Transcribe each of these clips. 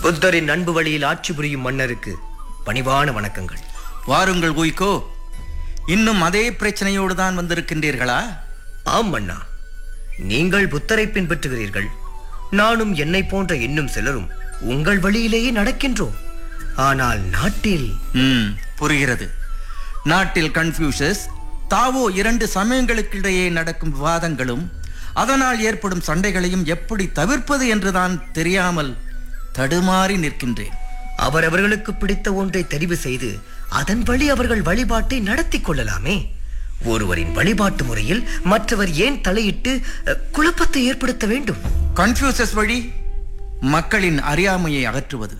புத்தரின் அன்பு வழியில் ஆட்சி புரியும் மன்னருக்கு பணிவான வணக்கங்கள் வாருங்கள் குயிக்கோ இன்னும் அதே பிரச்சனையோடு தான் வந்திருக்கின்றீர்களா ஆம் மன்னா நீங்கள் புத்தரை பின்பற்றுகிறீர்கள் நானும் என்னை போன்ற இன்னும் சிலரும் உங்கள் வழியிலேயே நடக்கின்றோம் ஆனால் நாட்டில் ம் புரிகிறது நாட்டில் கன்ஃபியூஷஸ் தாவோ இரண்டு சமயங்களுக்கிடையே நடக்கும் விவாதங்களும் அதனால் ஏற்படும் சண்டைகளையும் எப்படி தவிர்ப்பது என்றுதான் தெரியாமல் தடுமாறி நிற்கின்றேன் அவரவர்களுக்கு பிடித்த ஒன்றை தெரிவு செய்து அதன் வழி அவர்கள் வழிபாட்டை நடத்தி கொள்ளலாமே ஒருவரின் வழிபாட்டு முறையில் மற்றவர் ஏன் தலையிட்டு அஹ், குழப்பத்தை ஏற்படுத்த வேண்டும் கன்ஃபியூசஸ் வழி மக்களின் அறியாமையை அகற்றுவது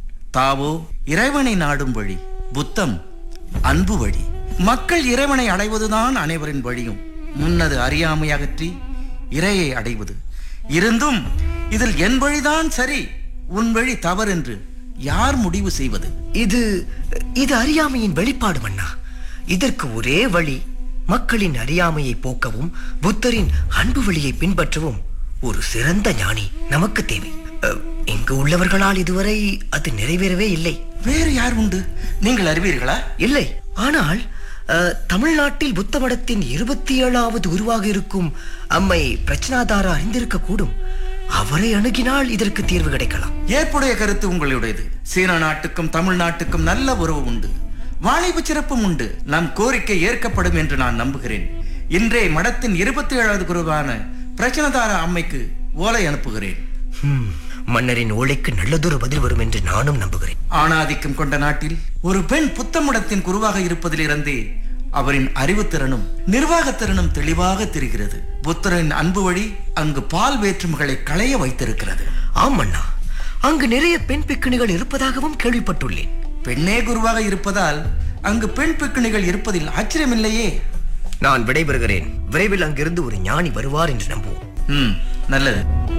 தாவோ இறைவனை நாடும் வழி புத்தம் அன்பு வழி மக்கள் இறைவனை அடைவதுதான் அனைவரின் வழியும் முன்னது அறியாமை அகற்றி இறையை அடைவது இருந்தும் இதில் என் வழிதான் சரி உன் வழி தவறென்று யார் முடிவு செய்வது இது இது அறியாமையின் வெளிப்பாடு மன்னா இதற்கு ஒரே வழி மக்களின் அறியாமையை போக்கவும் புத்தரின் அன்பு வழியை பின்பற்றவும் ஒரு சிறந்த ஞானி நமக்கு தேவை அஹ், இங்கு உள்ளவர்களால் இதுவரை அது நிறைவேறவே இல்லை வேறு யார் உண்டு நீங்கள் அறிவீர்களா இல்லை ஆனால் அஹ், தமிழ்நாட்டில் புத்த மடத்தின் இருபத்தி ஏழாவது உருவாக இருக்கும் அம்மை பிரச்சனாதாரா அறிந்திருக்க கூடும் அவரை அணுகினால் இதற்கு தீர்வு கிடைக்கலாம் ஏற்புடைய கருத்து உங்களுடையது சீன நாட்டுக்கும் தமிழ்நாட்டுக்கும் நல்ல உறவு உண்டு வாணிப சிறப்பும் உண்டு நம் கோரிக்கை ஏற்கப்படும் என்று நான் நம்புகிறேன் இன்றே மடத்தின் இருபத்தி ஏழாவது குருவான பிரச்சனதார அம்மைக்கு ஓலை அனுப்புகிறேன் ஹம், மன்னரின் ஓலைக்கு நல்லதொரு பதில் வரும் என்று நானும் நம்புகிறேன் ஆணாதிக்கம் கொண்ட நாட்டில் ஒரு பெண் புத்தமடத்தின் குருவாக இருப்பதிலிருந்தே அவரின் அறிவுத்திறனும் நிர்வாகத்திறனும் தெளிவாக தெரிகிறது புத்தரின் அன்பு வழி அங்கு பால் வேற்றுமைகளை களைய வைத்திருக்கிறது ஆம் அண்ணா அங்கு நிறைய பெண் பிக்குணிகள் இருப்பதாகவும் கேள்விப்பட்டுள்ளேன் பெண்ணே குருவாக இருப்பதால் அங்கு பெண் பிக்குணிகள் இருப்பதில் ஆச்சரியமில்லையே நான் விடைபெறுகிறேன் விரைவில் அங்கிருந்து ஒரு ஞானி வருவார் என்று நம்புவோம் ம் நல்லது